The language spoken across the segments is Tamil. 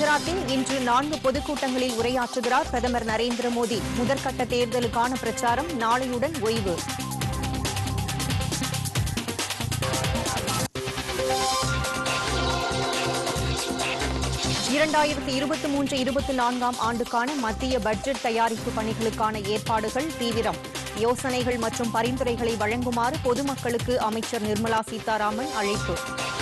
குஜராத்தில் இன்று நான்கு பொதுக்கூட்டங்களில் உரையாற்றுகிறார் பிரதமர் நரேந்திர மோடி முதற்கட்ட தேர்தலுக்கான பிரச்சாரம் நாளையுடன் ஓய்வு இரண்டாயிரத்தி இருபத்தி மூன்று இருபத்தி நான்காம் ஆண்டுக்கான மத்திய பட்ஜெட் தயாரிப்பு பணிகளுக்கான ஏற்பாடுகள் தீவிரம் யோசனைகள் மற்றும் பரிந்துரைகளை வழங்குமாறு பொதுமக்களுக்கு அமைச்சர் நிர்மலா சீதாராமன் அழைப்பு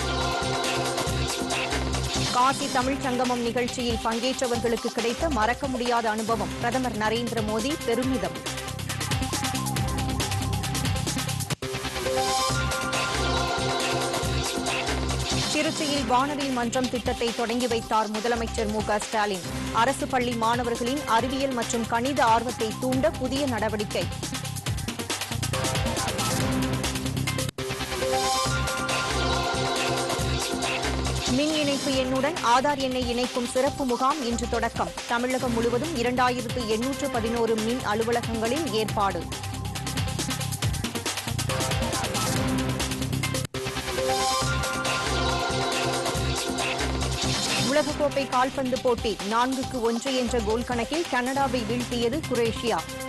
காசி தமிழ்ச் சங்கமம் நிகழ்ச்சியில் பங்கேற்றவர்களுக்கு கிடைத்த மறக்க முடியாத அனுபவம் பிரதமர் நரேந்திர மோடி பெருமிதம் திருச்சியில் வானவில் மன்றம் திட்டத்தை தொடங்கி வைத்தார் முதலமைச்சர் மு க ஸ்டாலின் அரசு பள்ளி மாணவர்களின் அறிவியல் மற்றும் கணித ஆர்வத்தை தூண்ட புதிய நடவடிக்கை மின் இணைப்பு எண்ணுடன் ஆதார் எண்ணை இணைக்கும் சிறப்பு முகாம் இன்று தொடக்கம் தமிழகம் முழுவதும் இரண்டாயிரத்து எண்ணூற்று பதினோரு மின் அலுவலகங்களில் ஏற்பாடு உலகக்கோப்பை கால்பந்து போட்டி நான்குக்கு ஒன்று என்ற கோல் கணக்கில் கனடாவை வீழ்த்தியது குரேஷியா